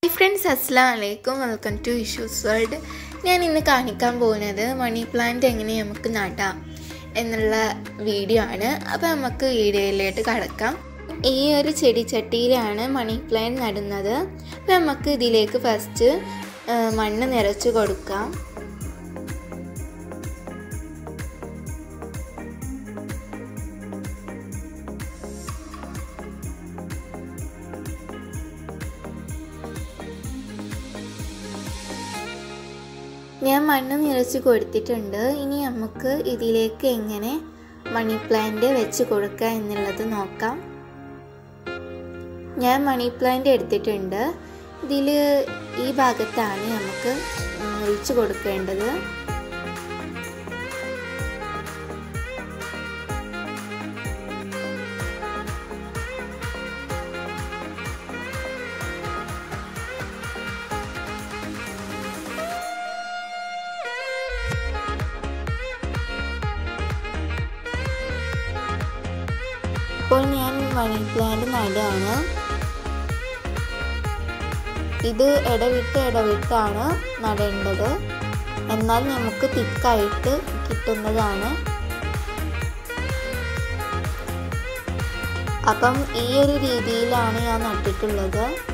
friends അസ്സാം വലൈക്കും welcome to issues world ഞാൻ ഇന്ന് കാണിക്കാൻ പോകുന്നത് മണി പ്ലാന്റ് എങ്ങനെ നമുക്ക് നടാം എന്നുള്ള വീഡിയോ ആണ് അപ്പോൾ നമുക്ക് വീഡിയോയിലോട്ട് കടക്കാം ഈ ഒരു ചെടിച്ചട്ടിയിലാണ് മണി പ്ലാന്റ് നടുന്നത് അപ്പോൾ നമുക്ക് ഇതിലേക്ക് ഫസ്റ്റ് മണ്ണ് നിറച്ച് കൊടുക്കാം ഞാൻ മണ്ണ് നിറച്ച് കൊടുത്തിട്ടുണ്ട് ഇനി നമുക്ക് ഇതിലേക്ക് എങ്ങനെ മണി പ്ലാന്റ് വെച്ച് കൊടുക്കുക എന്നുള്ളത് നോക്കാം ഞാൻ മണി പ്ലാന്റ് എടുത്തിട്ടുണ്ട് ഇതിൽ ഈ ഭാഗത്താണ് നമുക്ക് ഒഴിച്ചു കൊടുക്കേണ്ടത് ഇപ്പോൾ ഞാൻ മണി പ്ലാന്റ് നടുകയാണ് ഇത് ഇടവിട്ട് ഇടവിട്ടാണ് നടേണ്ടത് എന്നാൽ നമുക്ക് തിക്കായിട്ട് കിട്ടുന്നതാണ് അപ്പം ഈ ഒരു രീതിയിലാണ് ഞാൻ നട്ടിട്ടുള്ളത്